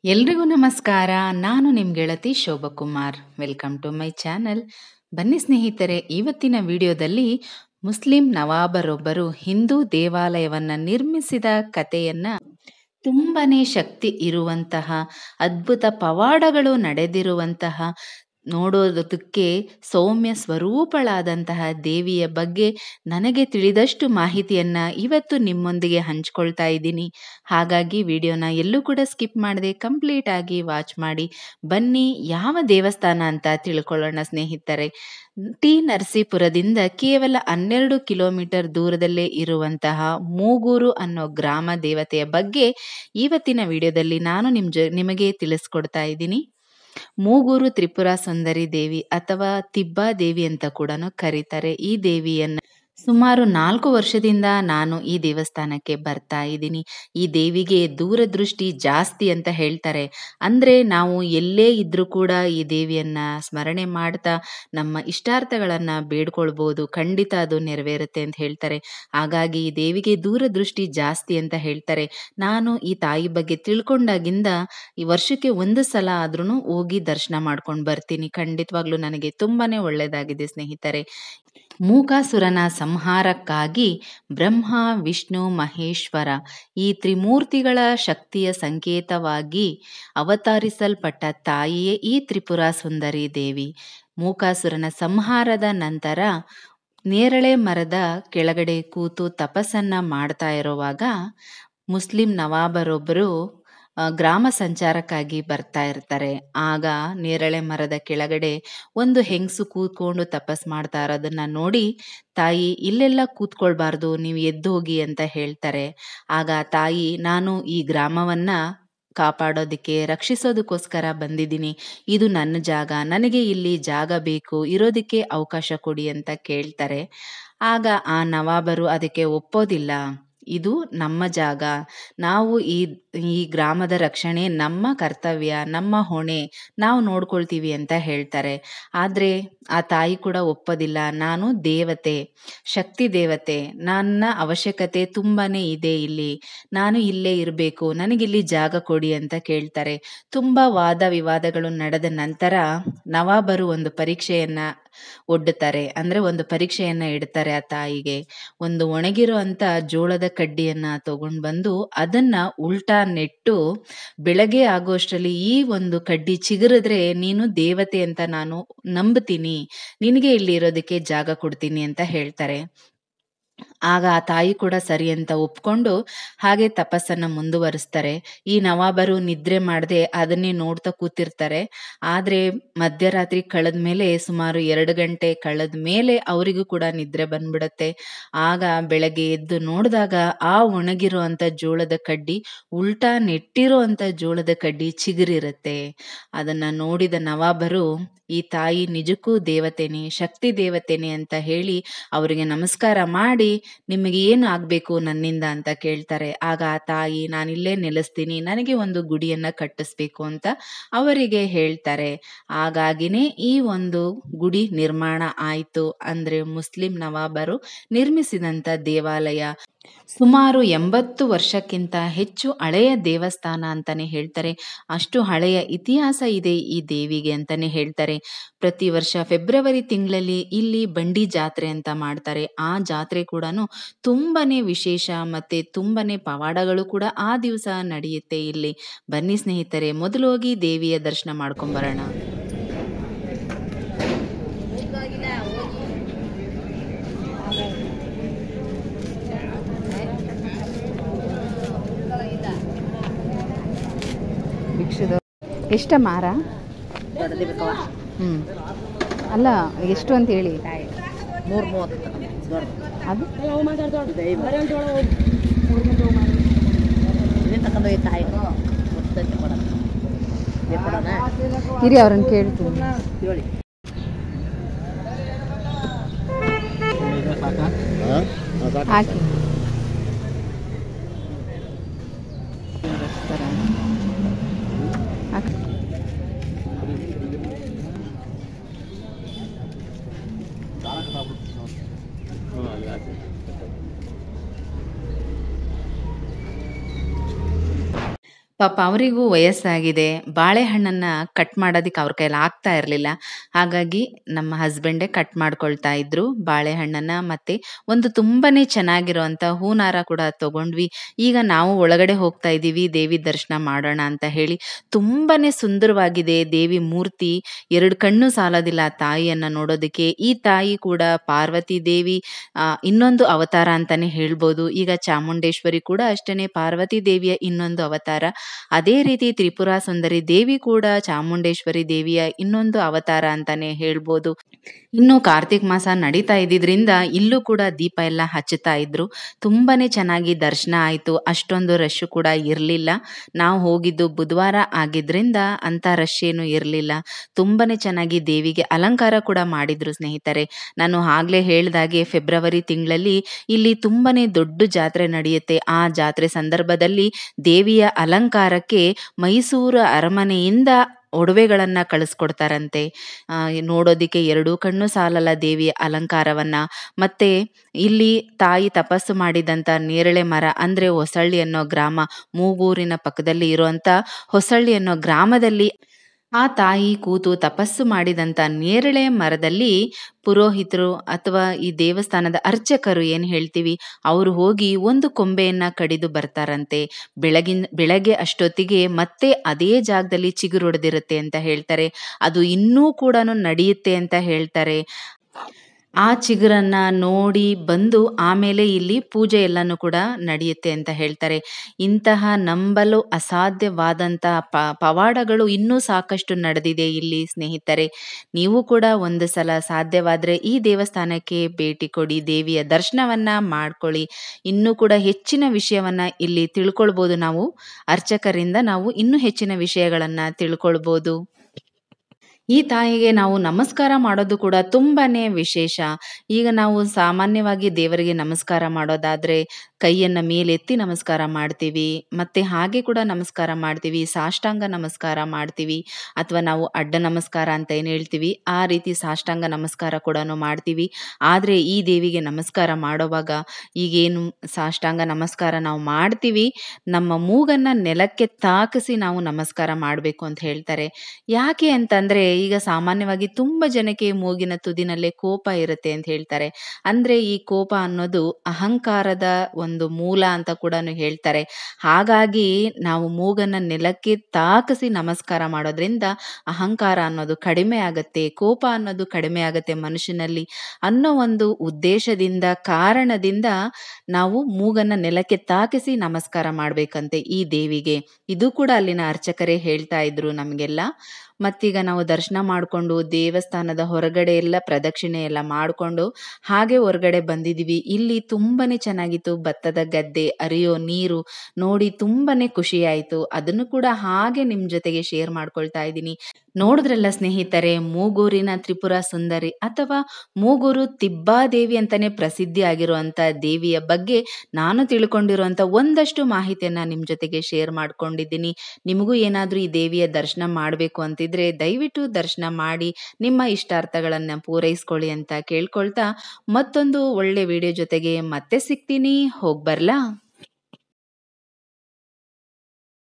ಎಲ್ರಿಗೂ ನಮಸ್ಕಾರ ನಾನು ನಿಮ್ಮ ಗೆಳತಿ Shobhakumar welcome to my channel ಬನ್ನಿ ಸ್ನೇಹಿತರೆ ಇವತ್ತಿನ ವಿಡಿಯೋದಲ್ಲಿ ಮುಸ್ಲಿಂ ನವಾಬರೊಬ್ಬರು ಹಿಂದೂ ದೇವಾಲಯವನ್ನು ನಿರ್ಮಿಸಿದ ಕಥೆಯನ್ನ ತುಂಬನೇ ಶಕ್ತಿ ಇರುವಂತಹ ಅದ್ಭುತ ಪವಾಡಗಳು ನಡೆದಿರುವಂತಹ ನೋಡೋದಕ್ಕೆ ಸೌಮ್ಯ ಸ್ವರೂಪಳಾದಂತಹ ದೇವಿಯ ಬಗ್ಗೆ ನನಗೆ ತಿಳಿದಷ್ಟು ಮಾಹಿತಿಯನ್ನ ಇವತ್ತು ನಿಮ್ಮೊಂದಿಗೆ ಹಂಚ್ಕೊಳ್ತಾ ಇದ್ದೀನಿ ಹಾಗಾಗಿ ವಿಡಿಯೋನ ಎಲ್ಲೂ ಕೂಡ ಸ್ಕಿಪ್ ಮಾಡದೆ ಕಂಪ್ಲೀಟ್ ಆಗಿ ವಾಚ್ ಮಾಡಿ ಬನ್ನಿ ಯಾವ ದೇವಸ್ಥಾನ ಅಂತ ತಿಳ್ಕೊಳ್ಳೋಣ ಸ್ನೇಹಿತರೆ ಟಿ ನರಸೀಪುರದಿಂದ ಕೇವಲ ಹನ್ನೆರಡು ಕಿಲೋಮೀಟರ್ ದೂರದಲ್ಲೇ ಇರುವಂತಹ ಮೂಗೂರು ಅನ್ನೋ ಗ್ರಾಮ ದೇವತೆಯ ಬಗ್ಗೆ ಇವತ್ತಿನ ವಿಡಿಯೋದಲ್ಲಿ ನಾನು ನಿಮ್ ಜೊ ನಿಮಗೆ ತಿಳಿಸ್ಕೊಡ್ತಾ ಇದ್ದೀನಿ ಮೂಗೂರು ತ್ರಿಪುರ ಸುಂದರಿ ದೇವಿ ಅಥವಾ ತಿಬ್ಬಾ ದೇವಿ ಅಂತ ಕೂಡ ಕರೀತಾರೆ ಈ ದೇವಿಯನ್ನ ಸುಮಾರು ನಾಲ್ಕು ವರ್ಷದಿಂದ ನಾನು ಈ ದೇವಸ್ಥಾನಕ್ಕೆ ಬರ್ತಾ ಇದ್ದೀನಿ ಈ ದೇವಿಗೆ ದೂರದೃಷ್ಟಿ ಜಾಸ್ತಿ ಅಂತ ಹೇಳ್ತಾರೆ ಅಂದ್ರೆ ನಾವು ಎಲ್ಲೇ ಇದ್ರೂ ಕೂಡ ಈ ದೇವಿಯನ್ನ ಸ್ಮರಣೆ ಮಾಡ್ತಾ ನಮ್ಮ ಇಷ್ಟಾರ್ಥಗಳನ್ನ ಬೇಡ್ಕೊಳ್ಬಹುದು ಖಂಡಿತ ಅದು ನೆರವೇರುತ್ತೆ ಅಂತ ಹೇಳ್ತಾರೆ ಹಾಗಾಗಿ ಈ ದೇವಿಗೆ ದೂರದೃಷ್ಟಿ ಜಾಸ್ತಿ ಅಂತ ಹೇಳ್ತಾರೆ ನಾನು ಈ ತಾಯಿ ಬಗ್ಗೆ ತಿಳ್ಕೊಂಡಾಗಿಂದ ಈ ವರ್ಷಕ್ಕೆ ಒಂದು ಸಲ ಆದ್ರೂ ಹೋಗಿ ದರ್ಶನ ಮಾಡ್ಕೊಂಡು ಬರ್ತೀನಿ ಖಂಡಿತವಾಗ್ಲೂ ನನಗೆ ತುಂಬಾನೇ ಒಳ್ಳೇದಾಗಿದೆ ಸ್ನೇಹಿತರೆ ಮೂಕಾಸುರನ ಸಂಹಾರಕ್ಕಾಗಿ ಬ್ರಹ್ಮ ವಿಷ್ಣು ಮಹೇಶ್ವರ ಈ ತ್ರಿಮೂರ್ತಿಗಳ ಶಕ್ತಿಯ ಸಂಕೇತವಾಗಿ ಅವತರಿಸಲ್ಪಟ್ಟ ತಾಯಿಯೇ ಈ ತ್ರಿಪುರ ಸುಂದರಿ ದೇವಿ ಮೂಕಾಸುರನ ಸಂಹಾರದ ನಂತರ ನೇರಳೆ ಮರದ ಕೆಳಗಡೆ ಕೂತು ತಪಸ್ಸನ್ನ ಮಾಡ್ತಾ ಇರುವಾಗ ಮುಸ್ಲಿಂ ನವಾಬರೊಬ್ಬರು ಗ್ರಾಮ ಸಂಚಾರಕ್ಕಾಗಿ ಬರ್ತಾ ಇರ್ತಾರೆ ಆಗ ನೇರಳೆ ಮರದ ಕೆಳಗಡೆ ಒಂದು ಹೆಂಗಸು ಕೂತ್ಕೊಂಡು ತಪಸ್ ಮಾಡ್ತಾ ಇರೋದನ್ನ ನೋಡಿ ತಾಯಿ ಇಲ್ಲೆಲ್ಲ ಕೂತ್ಕೊಳ್ಬಾರ್ದು ನೀವು ಎದ್ದು ಹೋಗಿ ಅಂತ ಹೇಳ್ತಾರೆ ಆಗ ತಾಯಿ ನಾನು ಈ ಗ್ರಾಮವನ್ನ ಕಾಪಾಡೋದಕ್ಕೆ ರಕ್ಷಿಸೋದಕ್ಕೋಸ್ಕರ ಬಂದಿದ್ದೀನಿ ಇದು ನನ್ನ ಜಾಗ ನನಗೆ ಇಲ್ಲಿ ಜಾಗ ಬೇಕು ಇರೋದಕ್ಕೆ ಅವಕಾಶ ಕೊಡಿ ಅಂತ ಕೇಳ್ತಾರೆ ಆಗ ಆ ನವಾಬರು ಅದಕ್ಕೆ ಒಪ್ಪೋದಿಲ್ಲ ಇದು ನಮ್ಮ ಜಾಗ ನಾವು ಈ ಈ ಗ್ರಾಮದ ರಕ್ಷಣೆ ನಮ್ಮ ಕರ್ತವ್ಯ ನಮ್ಮ ಹೊಣೆ ನಾವು ನೋಡ್ಕೊಳ್ತೀವಿ ಅಂತ ಹೇಳ್ತಾರೆ ಆದ್ರೆ ಆ ತಾಯಿ ಕೂಡ ಒಪ್ಪೋದಿಲ್ಲ ನಾನು ದೇವತೆ ಶಕ್ತಿ ದೇವತೆ ನನ್ನ ಅವಶ್ಯಕತೆ ತುಂಬಾನೇ ಇದೆ ಇಲ್ಲಿ ನಾನು ಇಲ್ಲೇ ಇರಬೇಕು ನನಗಿಲ್ಲಿ ಜಾಗ ಕೊಡಿ ಅಂತ ಕೇಳ್ತಾರೆ ತುಂಬಾ ವಾದ ವಿವಾದಗಳು ನಡೆದ ನಂತರ ನವಾಬರು ಒಂದು ಪರೀಕ್ಷೆಯನ್ನ ಒಡ್ಡುತ್ತಾರೆ ಅಂದ್ರೆ ಒಂದು ಪರೀಕ್ಷೆಯನ್ನ ಇಡ್ತಾರೆ ಆ ತಾಯಿಗೆ ಒಂದು ಒಣಗಿರೋ ಅಂತ ಜೋಳದ ಕಡ್ಡಿಯನ್ನ ತಗೊಂಡ್ ಬಂದು ಅದನ್ನ ಉಲ್ಟಾ ನೆಟ್ಟು ಬೆಳಗ್ಗೆ ಆಗೋಷ್ಟರಲ್ಲಿ ಈ ಒಂದು ಕಡ್ಡಿ ಚಿಗುರಿದ್ರೆ ನೀನು ದೇವತೆ ಅಂತ ನಾನು ನಂಬುತ್ತೀನಿ ನಿನಗೆ ಇಲ್ಲಿ ಇರೋದಕ್ಕೆ ಜಾಗ ಕೊಡ್ತೀನಿ ಅಂತ ಹೇಳ್ತಾರೆ ಆಗ ಆ ತಾಯಿ ಕೂಡ ಸರಿ ಅಂತ ಒಪ್ಕೊಂಡು ಹಾಗೆ ತಪಸ್ಸನ್ನ ಮುಂದುವರಿಸ್ತಾರೆ ಈ ನವಾಬರು ನಿದ್ರೆ ಮಾಡದೆ ಅದನ್ನೇ ನೋಡ್ತಾ ಕೂತಿರ್ತಾರೆ ಆದ್ರೆ ಮಧ್ಯರಾತ್ರಿ ಕಳೆದ ಮೇಲೆ ಸುಮಾರು ಎರಡು ಗಂಟೆ ಕಳೆದ ಮೇಲೆ ಅವರಿಗೂ ಕೂಡ ನಿದ್ರೆ ಬಂದ್ಬಿಡತ್ತೆ ಆಗ ಬೆಳಗ್ಗೆ ಎದ್ದು ನೋಡಿದಾಗ ಆ ಒಣಗಿರೋ ಅಂತ ಜೋಳದ ಕಡ್ಡಿ ಉಲ್ಟಾ ನೆಟ್ಟಿರೋ ಅಂತ ಜೋಳದ ಕಡ್ಡಿ ಚಿಗುರಿರುತ್ತೆ ಅದನ್ನ ನೋಡಿದ ನವಾಬರು ಈ ತಾಯಿ ನಿಜಕ್ಕೂ ದೇವತೆನೆ ಶಕ್ತಿ ದೇವತೆನೆ ಅಂತ ಹೇಳಿ ಅವರಿಗೆ ನಮಸ್ಕಾರ ಮಾಡಿ ನಿಮಗೆ ಏನು ಆಗ್ಬೇಕು ನನ್ನಿಂದ ಅಂತ ಕೇಳ್ತಾರೆ ಆಗ ಆ ತಾಯಿ ನಾನಿಲ್ಲೇ ನೆಲೆಸ್ತೀನಿ ನನಗೆ ಒಂದು ಗುಡಿಯನ್ನ ಕಟ್ಟಿಸ್ಬೇಕು ಅಂತ ಅವರಿಗೆ ಹೇಳ್ತಾರೆ ಹಾಗಾಗಿನೇ ಈ ಒಂದು ಗುಡಿ ನಿರ್ಮಾಣ ಆಯ್ತು ಅಂದ್ರೆ ಮುಸ್ಲಿಂ ನವಾಬರು ನಿರ್ಮಿಸಿದಂತ ದೇವಾಲಯ ಸುಮಾರು ಎಂಬತ್ತು ವರ್ಷಕ್ಕಿಂತ ಹೆಚ್ಚು ಹಳೆಯ ದೇವಸ್ಥಾನ ಅಂತಾನೆ ಹೇಳ್ತಾರೆ ಅಷ್ಟು ಹಳೆಯ ಇತಿಹಾಸ ಇದೆ ಈ ದೇವಿಗೆ ಅಂತಾನೆ ಹೇಳ್ತಾರೆ ಪ್ರತಿ ವರ್ಷ ಫೆಬ್ರವರಿ ತಿಂಗಳಲ್ಲಿ ಇಲ್ಲಿ ಬಂಡಿ ಜಾತ್ರೆ ಅಂತ ಮಾಡ್ತಾರೆ ಆ ಜಾತ್ರೆ ಕೂಡ ತುಂಬಾನೇ ವಿಶೇಷ ಮತ್ತೆ ತುಂಬಾನೇ ಪವಾಡಗಳು ಕೂಡ ಆ ದಿವಸ ನಡೆಯುತ್ತೆ ಇಲ್ಲಿ ಬನ್ನಿ ಸ್ನೇಹಿತರೆ ಮೊದಲು ಹೋಗಿ ದೇವಿಯ ದರ್ಶನ ಮಾಡ್ಕೊಂಡ್ ಬರೋಣ ಭಿಕ್ಷದ ಎಷ್ಟ ಮಾರ ಹ್ಮ್ ಅಲ್ಲ ಎಷ್ಟು ಅಂತ ಹೇಳಿ ಮೂರು ಮೂವತ್ತು ಅದು ಇದನ್ನ ತಗೊಂಡೋಗಿ ತಾಯಿ ಗೊತ್ತೈತೆ ಕೊಡೋಣ ಇದು ಕೊಡೋಣ ಇರಿ ಅವ್ರನ್ನ ಕೇಳ್ತೀನಿ ಹೇಳಿ ಹಾಕಿ ಹಾಕಿ. ಪಾಪ ಅವರಿಗೂ ವಯಸ್ಸಾಗಿದೆ. ಬಾಳೆಹಣ್ಣನ್ನ ಕಟ್ ಮಾಡೋದಕ್ಕೆ ಅವ್ರ ಕೈಯಲ್ಲಿ ಆಗ್ತಾ ಇರ್ಲಿಲ್ಲ. ಹಾಗಾಗಿ ನಮ್ಮ ಹಸ್ಬೆಂಡೇ ಕಟ್ ಮಾಡ್ಕೊಳ್ತಾ ಇದ್ರು ಬಾಳೆಹಣ್ಣನ್ನ. ಮತ್ತೆ ಒಂದು ತುಂಬಾನೇ ಚೆನ್ನಾಗಿರುವಂತ ಹೂನಾರ ಕೂಡ ತಗೊಂಡ್ವಿ. ಈಗ ನಾವು ಒಳಗಡೆ ಹೋಗ್ತಾ ಇದ್ದೀವಿ ದೇವಿ ದರ್ಶನ ಮಾಡೋಣ ಅಂತ ಹೇಳಿ. ತುಂಬಾನೇ ಸುಂದರವಾಗಿದೆ ದೇವಿ ಮೂರ್ತಿ. 2 ಕಣ್ಣು ಸಾಲೋದಿಲ್ಲ ತಾಯಿಯನ್ನ ನೋಡೋದಕ್ಕೆ. ಈ ತಾಯಿ ಕೂಡ ಪಾರ್ವತಿ ದೇವಿ ಅ ಇನ್ನೊಂದು ಅವತಾರ ಅಂತಾನೆ ಹೇಳ್ಬೋದು. ಈಗ ಚಾಮುಂಡೇಶ್ವರಿ ಕೂಡ ಅಷ್ಟೇನೆ ಪಾರ್ವತಿ ದೇವಿಯ ಇನ್ನೊಂದು ಅವತಾರ. ಅದೇ ರೀತಿ ತ್ರಿಪುರ ಸುಂದರಿ ದೇವಿ ಕೂಡ ಚಾಮುಂಡೇಶ್ವರಿ ದೇವಿಯ ಇನ್ನೊಂದು ಅವತಾರ ಅಂತಾನೆ ಹೇಳ್ಬೋದು. ಇನ್ನು ಕಾರ್ತಿಕ್ ಮಾಸ ನಡೀತಾ ಇದ್ದಿದ್ರಿಂದ ಇಲ್ಲೂ ಕೂಡ ದೀಪ ಎಲ್ಲ ಹಚ್ಚುತ್ತಾ ಇದ್ರು. ತುಂಬಾನೇ ಚೆನ್ನಾಗಿ ದರ್ಶನ ಆಯ್ತು. ಅಷ್ಟೊಂದು ರಶ್ ಕೂಡ ಇರ್ಲಿಲ್ಲ. ನಾವು ಹೋಗಿದ್ದು ಬುಧವಾರ ಆಗಿದ್ರಿಂದ ಅಂತ ರಶ್ ಏನು ಇರ್ಲಿಲ್ಲ. ತುಂಬಾನೇ ಚೆನ್ನಾಗಿ ದೇವಿಗೆ ಅಲಂಕಾರ ಕೂಡ ಮಾಡಿದ್ರು ಸ್ನೇಹಿತರೆ. ನಾನು ಆಗ್ಲೇ ಹೇಳ್ದಾಗೆ ಫೆಬ್ರವರಿ ತಿಂಗಳಲ್ಲಿ ಇಲ್ಲಿ ತುಂಬಾನೇ ದೊಡ್ಡ ಜಾತ್ರೆ ನಡೆಯುತ್ತೆ. ಆ ಜಾತ್ರೆ ಸಂದರ್ಭದಲ್ಲಿ ದೇವಿಯ ಅಲಂಕಾರಕ್ಕೆ ಮೈಸೂರು ಅರಮನೆಯಿಂದ ಒಡವೆಗಳನ್ನ ಕಳಿಸ್ಕೊಡ್ತಾರಂತೆ. ಅ ನೋಡೋದಿಕ್ಕೆ 2 ಕಣ್ಣು ಸಾಲಲ್ಲ ದೇವಿಯ ಅಲಂಕಾರವನ್ನ. ಮತ್ತೆ ಇಲ್ಲಿ ತಾಯಿ ತಪಸ್ಸು ಮಾಡಿದಂತ ನೇರಳೆ ಮರ ಅಂದ್ರೆ ಹೊಸಳ್ಳಿ ಅನ್ನೋ ಗ್ರಾಮ ಮೂಗೂರಿನ ಪಕ್ಕದಲ್ಲಿ ಇರುವಂತ ಹೊಸಳ್ಳಿ ಅನ್ನೋ ಗ್ರಾಮದಲ್ಲಿ ಆ ತಾಯಿ ಕೂತು ತಪಸ್ಸು ಮಾಡಿದಂತ ನೇರಳೆ ಮರದಲ್ಲಿ ಪುರೋಹಿತರು ಅಥವಾ ಈ ದೇವಸ್ಥಾನದ ಅರ್ಚಕರು ಏನ್ ಹೇಳ್ತೀವಿ ಅವ್ರು ಹೋಗಿ ಒಂದು ಕೊಂಬೆಯನ್ನ ಕಡಿದು ಬರ್ತಾರಂತೆ. ಬೆಳಗಿನ್ ಬೆಳಗ್ಗೆ ಅಷ್ಟೊತ್ತಿಗೆ ಮತ್ತೆ ಅದೇ ಜಾಗದಲ್ಲಿ ಚಿಗುರೊಡೆದಿರುತ್ತೆ ಅಂತ ಹೇಳ್ತಾರೆ. ಅದು ಇನ್ನೂ ಕೂಡನು ನಡೆಯುತ್ತೆ ಅಂತ ಹೇಳ್ತಾರೆ. ಆ ಚಿಗುರನ್ನ ನೋಡಿ ಬಂದು ಆಮೇಲೆ ಇಲ್ಲಿ ಪೂಜೆ ಎಲ್ಲಾನು ಕೂಡ ನಡೆಯುತ್ತೆ ಅಂತ ಹೇಳ್ತಾರೆ. ಇಂತಹ ನಂಬಲು ಅಸಾಧ್ಯವಾದಂತ ಪ ಪವಾಡಗಳು ಇನ್ನೂ ಸಾಕಷ್ಟು ನಡೆದಿದೆ ಇಲ್ಲಿ ಸ್ನೇಹಿತರೆ. ನೀವು ಕೂಡ ಒಂದು ಸಲ ಸಾಧ್ಯವಾದ್ರೆ ಈ ದೇವಸ್ಥಾನಕ್ಕೆ ಭೇಟಿ ಕೊಡಿ. ದೇವಿಯ ದರ್ಶನವನ್ನ ಮಾಡ್ಕೊಳ್ಳಿ. ಇನ್ನೂ ಕೂಡ ಹೆಚ್ಚಿನ ವಿಷಯವನ್ನ ಇಲ್ಲಿ ತಿಳ್ಕೊಳ್ಬೋದು ನಾವು. ಅರ್ಚಕರಿಂದ ನಾವು ಇನ್ನೂ ಹೆಚ್ಚಿನ ವಿಷಯಗಳನ್ನ ತಿಳ್ಕೊಳ್ಬೋದು. ಈ ತಾಯಿಗೆ ನಾವು ನಮಸ್ಕಾರ ಮಾಡೋದು ಕೂಡ ತುಂಬಾನೇ ವಿಶೇಷ. ಈಗ ನಾವು ಸಾಮಾನ್ಯವಾಗಿ ದೇವರಿಗೆ ನಮಸ್ಕಾರ ಮಾಡೋದಾದ್ರೆ ಕೈಯನ್ನ ಮೇಲೆತ್ತಿ ನಮಸ್ಕಾರ ಮಾಡ್ತೀವಿ. ಮತ್ತೆ ಹಾಗೆ ಕೂಡ ನಮಸ್ಕಾರ ಮಾಡ್ತೀವಿ. ಸಾಷ್ಟಾಂಗ ನಮಸ್ಕಾರ ಮಾಡ್ತೀವಿ. ಅಥವಾ ನಾವು ಅಡ್ಡ ನಮಸ್ಕಾರ ಅಂತ ಏನ್ ಹೇಳ್ತೀವಿ ಆ ರೀತಿ ಸಾಷ್ಟಾಂಗ ನಮಸ್ಕಾರ ಕೂಡನು ಮಾಡ್ತೀವಿ. ಆದ್ರೆ ಈ ದೇವಿಗೆ ನಮಸ್ಕಾರ ಮಾಡೋವಾಗ ಈಗೇನು ಸಾಷ್ಟಾಂಗ ನಮಸ್ಕಾರ ನಾವು ಮಾಡ್ತೀವಿ. ನಮ್ಮ ಮೂಗನ್ನ ನೆಲಕ್ಕೆ ತಾಕಿಸಿ ನಾವು ನಮಸ್ಕಾರ ಮಾಡ್ಬೇಕು ಅಂತ ಹೇಳ್ತಾರೆ. ಯಾಕೆ ಅಂತಂದ್ರೆ ಈಗ ಸಾಮಾನ್ಯವಾಗಿ ತುಂಬಾ ಜನಕ್ಕೆ ಮೂಗಿನ ತುದಿನಲ್ಲೇ ಕೋಪ ಇರುತ್ತೆ ಅಂತ ಹೇಳ್ತಾರೆ. ಅಂದ್ರೆ ಈ ಕೋಪ ಅನ್ನೋದು ಅಹಂಕಾರದ ಒಂದು ಮೂಲ ಅಂತ ಕೂಡನು ಹೇಳ್ತಾರೆ. ಹಾಗಾಗಿ ನಾವು ಮೂಗನ್ನ ನೆಲಕ್ಕೆ ತಾಕಿಸಿ ನಮಸ್ಕಾರ ಮಾಡೋದ್ರಿಂದ ಅಹಂಕಾರ ಅನ್ನೋದು ಕಡಿಮೆ ಆಗತ್ತೆ. ಕೋಪ ಅನ್ನೋದು ಕಡಿಮೆ ಆಗತ್ತೆ ಮನುಷ್ಯನಲ್ಲಿ ಅನ್ನೋ ಒಂದು ಉದ್ದೇಶದಿಂದ ಕಾರಣದಿಂದ ನಾವು ಮೂಗನ್ನ ನೆಲಕ್ಕೆ ತಾಕಿಸಿ ನಮಸ್ಕಾರ ಮಾಡ್ಬೇಕಂತೆ ಈ ದೇವಿಗೆ. ಇದು ಕೂಡ ಅಲ್ಲಿನ ಅರ್ಚಕರೇ ಹೇಳ್ತಾ ಇದ್ರು ನಮ್ಗೆಲ್ಲ. ಮತ್ತೀಗ ನಾವು ದರ್ಶನ ಮಾಡ್ಕೊಂಡು ದೇವಸ್ಥಾನದ ಹೊರಗಡೆ ಎಲ್ಲ ಪ್ರದಕ್ಷಿಣೆ ಎಲ್ಲ ಮಾಡ್ಕೊಂಡು ಹಾಗೆ ಹೊರಗಡೆ ಬಂದಿದೀವಿ. ಇಲ್ಲಿ ತುಂಬಾನೇ ಚೆನ್ನಾಗಿತ್ತು. ಭತ್ತದ ಗದ್ದೆ, ಹರಿಯೋ ನೀರು ನೋಡಿ ತುಂಬಾನೇ ಖುಷಿ ಆಯ್ತು. ಅದನ್ನು ಕೂಡ ಹಾಗೆ ನಿಮ್ ಜೊತೆಗೆ ಶೇರ್ ಮಾಡ್ಕೊಳ್ತಾ ಇದ್ದೀನಿ. ನೋಡಿದ್ರಲ್ಲ ಸ್ನೇಹಿತರೆ ಮೂಗೂರಿನ ತ್ರಿಪುರ ಸುಂದರಿ ಅಥವಾ ಮೂಗೂರು ತಿಬ್ಬಾದೇವಿ ಅಂತಾನೆ ಪ್ರಸಿದ್ಧಿ ಆಗಿರುವಂತ ದೇವಿಯ ಬಗ್ಗೆ ನಾನು ತಿಳ್ಕೊಂಡಿರುವಂತ ಒಂದಷ್ಟು ಮಾಹಿತಿಯನ್ನ ನಿಮ್ ಜೊತೆಗೆ ಶೇರ್ ಮಾಡ್ಕೊಂಡಿದ್ದೀನಿ. ನಿಮಗೂ ಏನಾದ್ರೂ ಈ ದೇವಿಯ ದರ್ಶನ ಮಾಡ್ಬೇಕು ಅಂತಿದ್ರೆ ದಯವಿಟ್ಟು ದರ್ಶನ ಮಾಡಿ ನಿಮ್ಮ ಇಷ್ಟಾರ್ಥಗಳನ್ನ ಪೂರೈಸ್ಕೊಳ್ಳಿ ಅಂತ ಕೇಳ್ಕೊಳ್ತಾ ಮತ್ತೊಂದು ಒಳ್ಳೆ ವಿಡಿಯೋ ಜೊತೆಗೆ ಮತ್ತೆ ಸಿಗ್ತೀನಿ. ಹೋಗ್ಬರ್ಲಾ?